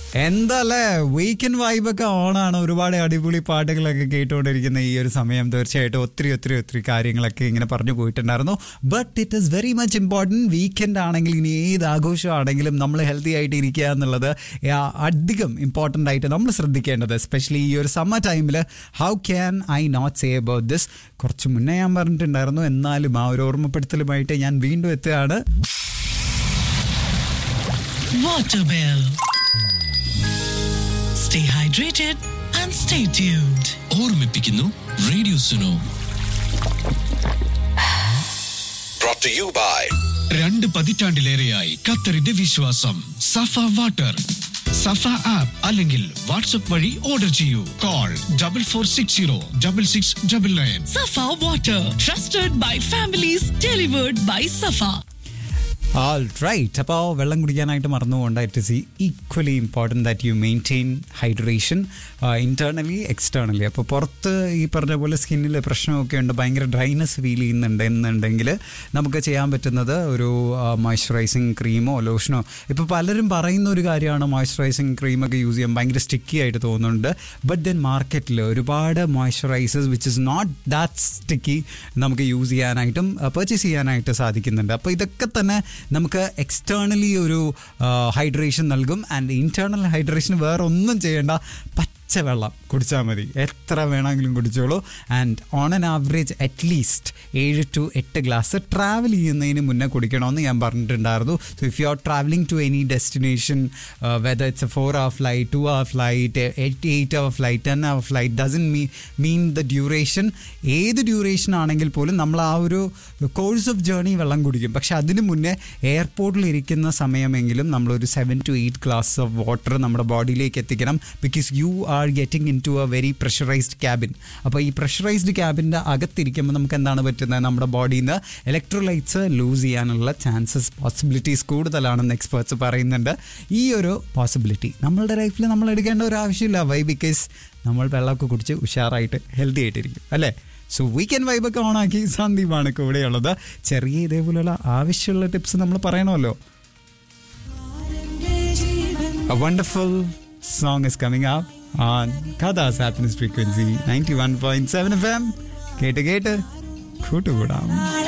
എന്തല്ലേ വീക്കെൻഡ് വൈബൊക്കെ ഓണാണ് ഒരുപാട് അടിപൊളി പാട്ടുകളൊക്കെ കേട്ടുകൊണ്ടിരിക്കുന്ന ഈ ഒരു സമയം തീർച്ചയായിട്ടും ഒത്തിരി ഒത്തിരി ഒത്തിരി കാര്യങ്ങളൊക്കെ ഇങ്ങനെ പറഞ്ഞു പോയിട്ടുണ്ടായിരുന്നു but it is very much important weekend ആണെങ്കിൽ ഇനി ഏത് ആഘോഷമാണെങ്കിലും നമ്മൾ ഹെൽത്തി ആയിട്ട് ഇരിക്കുക എന്നുള്ളത് ആ, അധികം ഇമ്പോർട്ടൻ്റ് ആയിട്ട് നമ്മൾ ശ്രദ്ധിക്കേണ്ടത് എസ്പെഷ്യലി ഈ ഒരു സമ്മർ ടൈമിൽ how can I not say about this കുറച്ച് മുന്നേ ഞാൻ പറഞ്ഞിട്ടുണ്ടായിരുന്നു എന്നാലും ആ ഒരു ഓർമ്മപ്പെടുത്തലുമായിട്ട് ഞാൻ വീണ്ടും എത്തുകയാണ് Waterwell. Stay hydrated and stay tuned. ഓർമ്മിപ്പിക്കുന്നു radio Suno brought to you by രണ്ട് പതിറ്റാണ്ടിലേറെയായി ഖത്തറിന്റെ വിശ്വാസം സഫ വാട്ടർ സഫ ആപ്പ് അല്ലെങ്കിൽ വാട്സ്ആപ്പ് വഴി ഓർഡർ ചെയ്യൂ call double four six zero double six double nine Safa Water, trusted by families, delivered by Safa. All right അപ്പോൾ വെള്ളം കുടിക്കാനായിട്ട് മറന്നുകൊണ്ട് it is equally important that you maintain hydration internally externally അപ്പോൾ പുറത്ത് ഈ പറഞ്ഞ പോലെ സ്കിന്നിൽ പ്രശ്നമൊക്കെ ഉണ്ട് ഭയങ്കര ഡ്രൈനെസ് ഫീൽ ചെയ്യുന്നുണ്ട് എന്നുണ്ടെങ്കിൽ നമുക്ക് ചെയ്യാൻ പറ്റുന്നത് ഒരു മോയ്സ്ചറൈസിങ് ക്രീമോ ലോഷനോ ഇപ്പോൾ പലരും പറയുന്ന ഒരു കാര്യമാണ് മോയ്സ്ചറൈസിങ് ക്രീമൊക്കെ യൂസ് ചെയ്യാൻ ഭയങ്കര സ്റ്റിക്കി ആയിട്ട് തോന്നുന്നുണ്ട് ബട്ട് ദെൻ മാർക്കറ്റിൽ ഒരുപാട് moisturisers which is not that sticky നമുക്ക് യൂസ് ചെയ്യാനായിട്ടും പർച്ചേസ് ചെയ്യാനായിട്ട് സാധിക്കുന്നുണ്ട് അപ്പോൾ ഇതൊക്കെ തന്നെ നമുക്ക് എക്സ്റ്റേണലി ഒരു ഹൈഡ്രേഷൻ നൽകും ആൻഡ് ഇന്റേണൽ ഹൈഡ്രേഷൻ വേറെ ഒന്നും ചെയ്യേണ്ട പച്ച വെള്ളം കുടിച്ചാൽ മതി എത്ര വേണമെങ്കിലും കുടിച്ചോളൂ and on an average at least ഏഴ് ടു എട്ട് ഗ്ലാസ് ട്രാവൽ ചെയ്യുന്നതിന് മുന്നേ കുടിക്കണമെന്ന് ഞാൻ പറഞ്ഞിട്ടുണ്ടായിരുന്നു so if you are travelling to any destination whether it's a four hour flight two hour flight eight eight hour flight ten hour flight doesn't me mean the duration ഏത് duration ആണെങ്കിൽ പോലും നമ്മൾ ആ ഒരു കോഴ്സ് ഓഫ് ജേർണി വെള്ളം കുടിക്കും പക്ഷെ അതിന് മുന്നേ എയർപോർട്ടിൽ ഇരിക്കുന്ന സമയമെങ്കിലും നമ്മളൊരു seven to eight glass of water നമ്മുടെ ബോഡിയിലേക്ക് എത്തിക്കണം because you are getting in to a very pressurised cabin അപ്പോൾ ഈ പ്രഷറൈസ്ഡ് ക്യാബിൻ്റെ അകത്തിരിക്കുമ്പോൾ നമുക്ക് എന്താണ് പറ്റുന്നത് നമ്മുടെ ബോഡിയിൽ നിന്ന് ഇലക്ട്രോലൈറ്റ്സ് ലൂസ് ചെയ്യാനുള്ള ചാൻസസ് പോസിബിലിറ്റീസ് കൂടുതലാണെന്ന് എക്സ്പേർട്സ് പറയുന്നുണ്ട് ഈ ഒരു പോസിബിലിറ്റി നമ്മളുടെ ലൈഫിൽ നമ്മൾ എടുക്കേണ്ട ഒരു ആവശ്യമില്ല വൈ ബിക്കോസ് നമ്മൾ വെള്ളമൊക്കെ കുടിച്ച് ഉഷാറായിട്ട് ഹെൽത്തി ആയിട്ടിരിക്കും അല്ലേ സോ വീക്കെൻഡ് വൈബൊക്കെ ഓണാക്കി സന്ദീപാണ് കൂടെയുള്ളത് ചെറിയ ഇതേപോലെയുള്ള ആവശ്യമുള്ള ടിപ്സ് നമ്മൾ പറയണമല്ലോ A wonderful song is coming up on Kada's Happiness Frequency 91.7 FM. കേട്ട് കേട്ട് കൂട്ടുകൂടാം